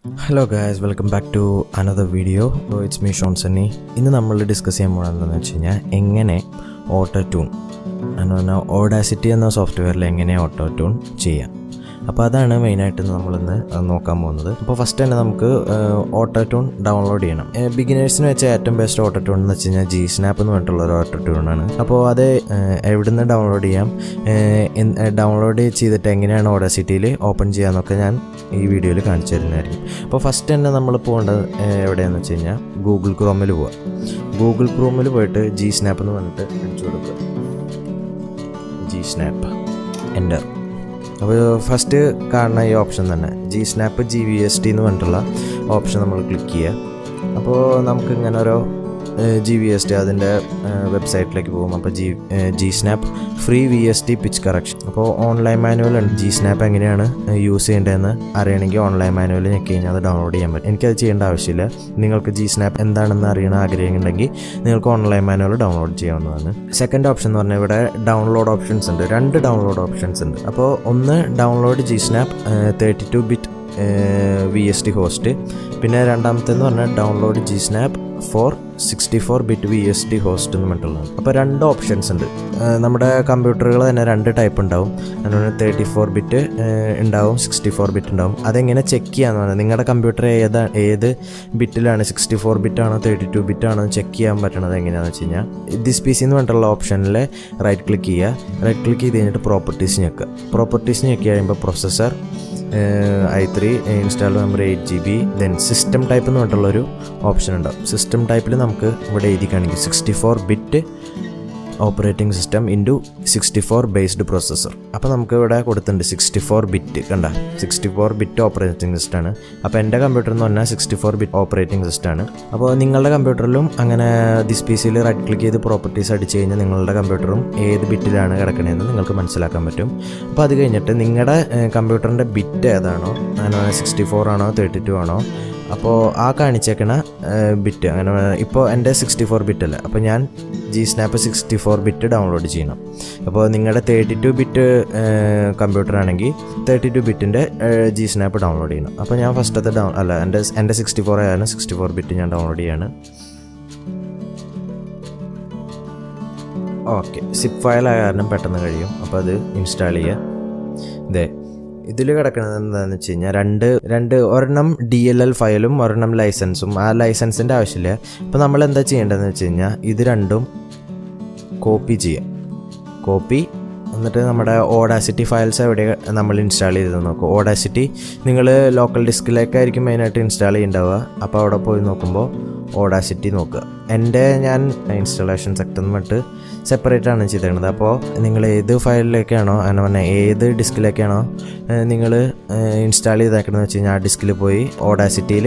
hello guys welcome back to another video it's me Shaun Sunny ഇന്ന് നമ്മൾ discuss ചെയ്യാൻ പോകുന്നതെന്ന് വെച്ച് കഴിഞ്ഞാൽ എങ്ങനെ ഓട്ടോ ട്യൂൺ എന്ന് പറഞ്ഞാൽ ഓഡാസിറ്റി എന്ന സോഫ്റ്റ്വെയറിൽ എങ്ങനെ ഓട്ടോ ട്യൂൺ ചെയ്യാം അപ്പോൾ അതാണ് മെയിനായിട്ട് നമ്മളിന്ന് നോക്കാൻ പോകുന്നത് അപ്പോൾ ഫസ്റ്റ് തന്നെ നമുക്ക് ഓട്ടോ ട്യൂൺ ഡൗൺലോഡ് ചെയ്യണം ബിഗിനേഴ്സിന് വെച്ച ഏറ്റവും ബെസ്റ്റ് ഓട്ടോ ട്യൂൺ എന്ന് വെച്ച് കഴിഞ്ഞാൽ ജി സ്നാപ്പ് എന്ന് പറഞ്ഞിട്ടുള്ള ഒരു ഓട്ടോ ട്യൂണാണ് അപ്പോൾ അത് എവിടുന്ന് ഡൗൺലോഡ് ചെയ്യാം ഡൗൺലോഡ് ചെയ്തിട്ട് എങ്ങനെയാണ് ഓഡാസിറ്റിയിൽ ഓപ്പൺ ചെയ്യാമെന്നൊക്കെ ഞാൻ ഈ വീഡിയോയിൽ കാണിച്ചു തരുന്നതായിരിക്കും അപ്പോൾ ഫസ്റ്റ് തന്നെ നമ്മൾ പോകേണ്ടത് എവിടെയാണെന്ന് വെച്ച് കഴിഞ്ഞാൽ ഗൂഗിൾ ക്രോമിൽ പോവുക ഗൂഗിൾ ക്രോമിൽ പോയിട്ട് ജി സ്നാപ്പ് എന്ന് പറഞ്ഞിട്ട് അടിച്ചു കൊടുക്കുക ജി സ്നാപ്പ് എൻ്റർ അപ്പോൾ ഫസ്റ്റ് കാണുന്ന ഈ ഓപ്ഷൻ തന്നെ G Snap G V S T എന്ന് പറഞ്ഞിട്ടുള്ള ഓപ്ഷൻ നമ്മൾ ക്ലിക്ക് ചെയ്യുക അപ്പോൾ നമുക്ക് ഇങ്ങനെ ഓരോ ജി വി എസ് ടി അതിൻ്റെ വെബ്സൈറ്റിലേക്ക് പോകും അപ്പോൾ G G Snap free V S T pitch correction അപ്പോൾ ഓൺലൈൻ മാനുവൽ ഉണ്ട് ജി സ്നാപ്പ് എങ്ങനെയാണ് യൂസ് ചെയ്യേണ്ടതെന്ന് അറിയണമെങ്കിൽ ഓൺലൈൻ മാനുവൽ ഞെക്കി കഴിഞ്ഞാൽ അത് ഡൗൺലോഡ് ചെയ്യാൻ പറ്റും എനിക്കത് ചെയ്യേണ്ട ആവശ്യമില്ല നിങ്ങൾക്ക് ജി സ്നാപ്പ് എന്താണെന്ന് അറിയണ ആഗ്രഹമുണ്ടെങ്കിൽ നിങ്ങൾക്ക് ഓൺലൈൻ മാനുവൽ ഡൗൺലോഡ് ചെയ്യാവുന്നതാണ് സെക്കൻഡ് ഓപ്ഷൻ എന്ന് പറഞ്ഞാൽ ഇവിടെ ഡൗൺലോഡ് ഓപ്ഷൻസ് ഉണ്ട് രണ്ട് ഡൗൺലോഡ് ഓപ്ഷൻസ് ഉണ്ട് അപ്പോൾ ഒന്ന് download G Snap thirty two bit V S T host പിന്നെ രണ്ടാമത്തെന്ന് പറഞ്ഞാൽ download G Snap four sixty four bit V S T host എന്ന് പറഞ്ഞിട്ടുള്ളത് അപ്പോൾ രണ്ട് ഓപ്ഷൻസ് ഉണ്ട് നമ്മുടെ കമ്പ്യൂട്ടറുകൾ തന്നെ രണ്ട് ടൈപ്പ് ഉണ്ടാവും അതുപോലെ തേർട്ടി ഫോർ ബിറ്റ് ഉണ്ടാവും സിക്സ്റ്റി ഫോർ ബിറ്റ് ഉണ്ടാവും അതെങ്ങനെ ചെക്ക് ചെയ്യാന്ന് പറഞ്ഞാൽ നിങ്ങളുടെ കമ്പ്യൂട്ടർ ഏതാ ഏത് ബിറ്റിലാണ് സിക്സ്റ്റി ഫോർ ബിറ്റ് ആണോ തേർട്ടി ടു ബിറ്റ് ആണോ ചെക്ക് ചെയ്യാൻ പറ്റണത് എങ്ങനെയാണെന്ന് വെച്ച് കഴിഞ്ഞാൽ ദിസ് പി സി എന്ന് പറഞ്ഞിട്ടുള്ള ഓപ്ഷനിൽ റൈറ്റ് ക്ലിക്ക് ചെയ്യുക റൈറ്റ് ക്ലിക്ക് ചെയ്ത് കഴിഞ്ഞിട്ട് പ്രോപ്പർട്ടീസ് ഞെക്കുക പ്രോപ്പർട്ടീസ് ഞെക്കി കഴിയുമ്പോൾ processor I three install memory eight G B then system type എന്ന് പറഞ്ഞിട്ടുള്ളൊരു ഓപ്ഷൻ ഉണ്ടാവും സിസ്റ്റം ടൈപ്പിൽ നമുക്ക് ഇവിടെ എഴുതി കാണിക്കും sixty four bit operating system into sixty four based processor അപ്പോൾ നമുക്ക് ഇവിടെ കൊടുത്തിട്ടുണ്ട് സിക്സ്റ്റി ഫോർ ബിറ്റ് കണ്ട സിക്സ്റ്റി ഫോർ ബിറ്റ് ഓപ്പറേറ്റിംഗ് സിസ്റ്റമാണ് അപ്പോൾ എൻ്റെ കമ്പ്യൂട്ടർ എന്ന് പറഞ്ഞാൽ സിക്സ്റ്റി ഫോർ ബിറ്റ് ഓപ്പറേറ്റിംഗ് സിസ്റ്റമാണ് അപ്പോൾ നിങ്ങളുടെ കമ്പ്യൂട്ടറിലും അങ്ങനെ ദിസ് പി സിയിൽ റൈറ്റ് ക്ലിക്ക് ചെയ്ത് പ്രോപ്പർട്ടീസ് അടിച്ച് കഴിഞ്ഞാൽ നിങ്ങളുടെ കമ്പ്യൂട്ടറും ഏത് ബിറ്റിലാണ് കിടക്കണതെന്ന് നിങ്ങൾക്ക് മനസ്സിലാക്കാൻ പറ്റും അപ്പോൾ അത് കഴിഞ്ഞിട്ട് നിങ്ങളുടെ കമ്പ്യൂട്ടറിൻ്റെ ബിറ്റ് ഏതാണോ സിക്സ്റ്റി ഫോർ ആണോ തേർട്ടി ടു ആണോ അപ്പോൾ ആ കാണിച്ചേക്കണ ബിറ്റ് അങ്ങനെ ഇപ്പോൾ എൻ്റെ സിക്സ്റ്റി ഫോർ ബിറ്റ് അല്ല അപ്പോൾ ഞാൻ G Snap sixty four bit download ചെയ്യണം അപ്പോൾ നിങ്ങളുടെ തേർട്ടി ടു ബിറ്റ് കമ്പ്യൂട്ടർ ആണെങ്കിൽ തേർട്ടി ടു ബിറ്റിൻ്റെ ജി സ്നാപ്പ് ഡൗൺലോഡ് ചെയ്യണം അപ്പോൾ ഞാൻ ഫസ്റ്റത്തെ ഡൗൺ അല്ല എൻ്റെ എൻ്റെ സിക്സ്റ്റി ഫോർ ആയാലും സിക്സ്റ്റി ഫോർ ബിറ്റ് ഞാൻ ഡൗൺലോഡ് ചെയ്യാണ് ഓക്കെ സിപ്പ് ഫയൽ ആയ കാരണം പെട്ടെന്ന് കഴിയും അപ്പോൾ അത് ഇൻസ്റ്റാൾ ചെയ്യുക ഇതേ ഇതിൽ കിടക്കുന്നത് എന്താണെന്ന് വെച്ച് കഴിഞ്ഞാൽ രണ്ട് രണ്ട് ഒരെണ്ണം ഡി എൽ എൽ ഫയലും ഒരെണ്ണം ലൈസൻസും ആ ലൈസൻസിൻ്റെ ആവശ്യമില്ല അപ്പോൾ നമ്മൾ എന്താ ചെയ്യേണ്ടതെന്ന് വെച്ച് കഴിഞ്ഞാൽ ഇത് രണ്ടും കോപ്പി ചെയ്യാം കോപ്പി എന്നിട്ട് നമ്മുടെ ഓഡാസിറ്റി ഫയൽസ് എവിടെ നമ്മൾ ഇൻസ്റ്റാൾ ചെയ്ത് നോക്കും ഓഡാസിറ്റി നിങ്ങൾ ലോക്കൽ ഡിസ്കിലേക്കായിരിക്കും മെയിനായിട്ട് ഇൻസ്റ്റാൾ ചെയ്യുന്നുണ്ടാവുക അപ്പോൾ അവിടെ പോയി നോക്കുമ്പോൾ ഓഡാസിറ്റി നോക്കുക എൻ്റെ ഞാൻ ഇൻസ്റ്റാളേഷൻ സെക്ടർ എന്ന് പറഞ്ഞിട്ട് സെപ്പറേറ്റ് ആണ് ചെയ്തേക്കുന്നത് അപ്പോൾ നിങ്ങൾ ഏത് ഫയലിലേക്കാണോ അങ്ങനെ പറഞ്ഞാൽ ഏത് ഡിസ്കിലേക്കാണോ നിങ്ങൾ ഇൻസ്റ്റാൾ ചെയ്തേക്കണമെന്ന് വെച്ച് കഴിഞ്ഞാൽ ആ ഡിസ്കിൽ പോയി ഓഡാസിറ്റിയിൽ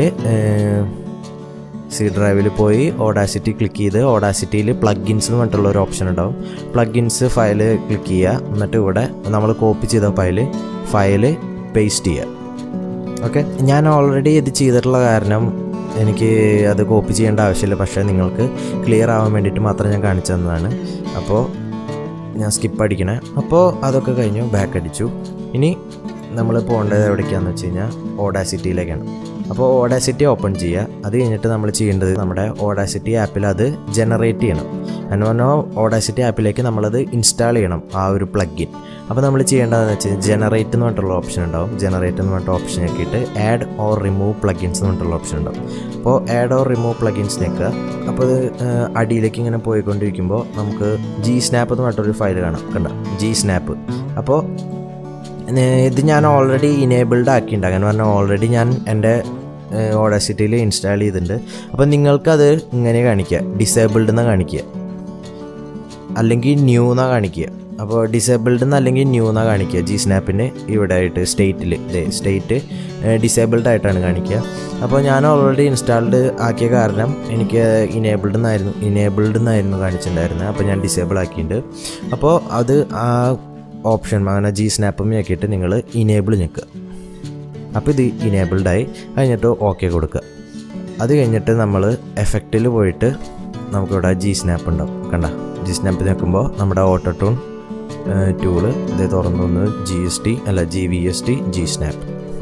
സി ഡ്രൈവിൽ പോയി ഓഡാസിറ്റി ക്ലിക്ക് ചെയ്ത് ഓഡാസിറ്റിയിൽ പ്ലഗിൻസ് എന്ന് പറഞ്ഞിട്ടുള്ള ഒരു ഓപ്ഷൻ ഉണ്ടാവും പ്ലഗിൻസ് ഫയൽ ക്ലിക്ക് ചെയ്യുക എന്നിട്ട് ഇവിടെ നമ്മൾ കോപ്പി ചെയ്ത ഫയൽ ഫയൽ പേസ്റ്റ് ചെയ്യുക ഓക്കെ ഞാൻ ഓൾറെഡി ഇത് ചെയ്തിട്ടുള്ള കാരണം എനിക്ക് അത് കോപ്പി ചെയ്യേണ്ട ആവശ്യമില്ല പക്ഷേ നിങ്ങൾക്ക് ക്ലിയർ ആവാൻ വേണ്ടിയിട്ട് മാത്രം ഞാൻ കാണിച്ചു തന്നതാണ് അപ്പോൾ ഞാൻ സ്കിപ്പ് അടിക്കണേ അപ്പോൾ അതൊക്കെ കഴിഞ്ഞു ബാക്ക് അടിച്ചു ഇനി നമ്മൾ പോകേണ്ടത് എവിടേക്കാണെന്ന് വെച്ച് കഴിഞ്ഞാൽ ഓഡാസിറ്റിയിലേക്കാണ് അപ്പോൾ ഓഡാസിറ്റി ഓപ്പൺ ചെയ്യുക അത് കഴിഞ്ഞിട്ട് നമ്മൾ ചെയ്യേണ്ടത് നമ്മുടെ ഓഡാസിറ്റി ആപ്പിൽ അത് ജനറേറ്റ് ചെയ്യണം എന്ന് പറഞ്ഞാൽ ഓഡാസിറ്റി ആപ്പിലേക്ക് നമ്മളത് ഇൻസ്റ്റാൾ ചെയ്യണം ആ ഒരു പ്ലഗിൻ അപ്പോൾ നമ്മൾ ചെയ്യേണ്ടതെന്ന് വെച്ച് കഴിഞ്ഞാൽ ജനറേറ്റ് എന്ന് പറഞ്ഞിട്ടുള്ള ഓപ്ഷൻ ഉണ്ടാവും ജനറേറ്റ് എന്ന് പറഞ്ഞിട്ട് ഓപ്ഷൻ നോക്കിയിട്ട് ആഡ് ഓർ റിമൂവ് പ്ലഗിൻസ് എന്ന് പറഞ്ഞിട്ടുള്ള ഓപ്ഷൻ ഉണ്ടാവും അപ്പോൾ ആഡ് ഓർ റിമൂവ് പ്ലഗിൻസ് നിൽക്കുക അപ്പോൾ അത് അടിയിലേക്ക് ഇങ്ങനെ പോയിക്കൊണ്ടിരിക്കുമ്പോൾ നമുക്ക് ജി സ്നാപ്പ് എന്ന് പറഞ്ഞിട്ടൊരു ഫയൽ കാണാം കണ്ട ജി സ്നാപ്പ് അപ്പോൾ ഇത് ഞാൻ ഓൾറെഡി ഇനേബിൾഡ് ആക്കിയിട്ടുണ്ട് അങ്ങനെ പറഞ്ഞാൽ ഓൾറെഡി ഞാൻ എൻ്റെ ഓഡാസിറ്റിയിൽ ഇൻസ്റ്റാൾ ചെയ്തിട്ടുണ്ട് അപ്പോൾ നിങ്ങൾക്കത് ഇങ്ങനെ കാണിക്കുക ഡിസേബിൾഡ് എന്ന് കാണിക്കുക അല്ലെങ്കിൽ ന്യൂ എന്നാ കാണിക്കുക അപ്പോൾ ഡിസേബിൾഡ് എന്ന് അല്ലെങ്കിൽ ന്യൂ എന്നാ കാണിക്കുക ജി സ്നാപ്പിന് ഇവിടെ ആയിട്ട് സ്റ്റേറ്റിൽ ഇതേ സ്റ്റേറ്റ് ഡിസേബിൾഡ് ആയിട്ടാണ് കാണിക്കുക അപ്പോൾ ഞാൻ ഓൾറെഡി ഇൻസ്റ്റാൾഡ് ആക്കിയ കാരണം എനിക്ക് ഇനേബിൾഡ് എന്നായിരുന്നു ഇനേബിൾഡ് എന്നായിരുന്നു കാണിച്ചിട്ടുണ്ടായിരുന്നത് അപ്പോൾ ഞാൻ ഡിസേബിൾ ആക്കിയിട്ടുണ്ട് അപ്പോൾ അത് ആ ഓപ്ഷൻ അങ്ങനെ ജി സ്നാപ്പും ഞെക്കിയിട്ട് നിങ്ങൾ ഇനേബിൾ ഞെക്കുക അപ്പോൾ ഇത് ഇനേബിൾഡായി കഴിഞ്ഞിട്ട് ഓക്കെ കൊടുക്കുക അത് കഴിഞ്ഞിട്ട് നമ്മൾ എഫക്റ്റിൽ പോയിട്ട് നമുക്കിവിടെ ജി സ്നാപ്പ് ഉണ്ടാവും കണ്ട ജി സ്നാപ്പ് നിൽക്കുമ്പോൾ നമ്മുടെ ഓട്ടോ ടൂൺ ടൂള് ഇത് തുറന്നു ജി എസ് ടി അല്ല G V S T G Snap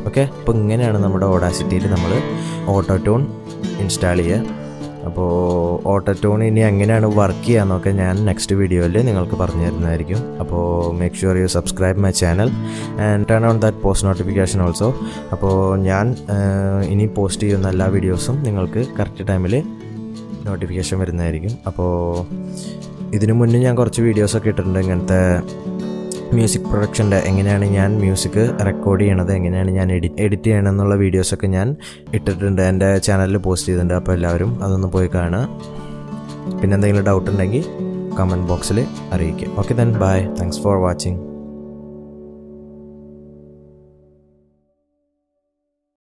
okay അപ്പോൾ ഇങ്ങനെയാണ് നമ്മുടെ ഓഡാസിറ്റിയിൽ നമ്മൾ ഓട്ടോ ട്യൂൺ ഇൻസ്റ്റാൾ ചെയ്യുക അപ്പോൾ ഓട്ടോ ട്യൂൺ ഇനി എങ്ങനെയാണ് വർക്ക് ചെയ്യാന്നൊക്കെ ഞാൻ നെക്സ്റ്റ് വീഡിയോയിൽ നിങ്ങൾക്ക് പറഞ്ഞു തരുന്നതായിരിക്കും അപ്പോൾ make sure you subscribe my channel and turn on that post notification also അപ്പോൾ ഞാൻ ഇനി പോസ്റ്റ് ചെയ്യുന്ന എല്ലാ വീഡിയോസും നിങ്ങൾക്ക് കറക്റ്റ് ടൈമിൽ നോട്ടിഫിക്കേഷൻ വരുന്നതായിരിക്കും അപ്പോൾ ഇതിനു മുന്നേ ഞാൻ കുറച്ച് വീഡിയോസൊക്കെ ഇട്ടിട്ടുണ്ട് ഇങ്ങനത്തെ മ്യൂസിക് പ്രൊഡക്ഷൻ്റെ എങ്ങനെയാണ് ഞാൻ മ്യൂസിക് റെക്കോർഡ് ചെയ്യണത് എങ്ങനെയാണ് ഞാൻ എഡിറ്റ് എഡിറ്റ് ചെയ്യണമെന്നുള്ള വീഡിയോസൊക്കെ ഞാൻ ഇട്ടിട്ടുണ്ട് എൻ്റെ ചാനലിൽ പോസ്റ്റ് ചെയ്തിട്ടുണ്ട് അപ്പോൾ എല്ലാവരും അതൊന്ന് പോയി കാണുക പിന്നെ എന്തെങ്കിലും ഡൗട്ട് ഉണ്ടെങ്കിൽ കമൻറ്റ് ബോക്സിൽ അറിയിക്കുക okay then bye thanks for watching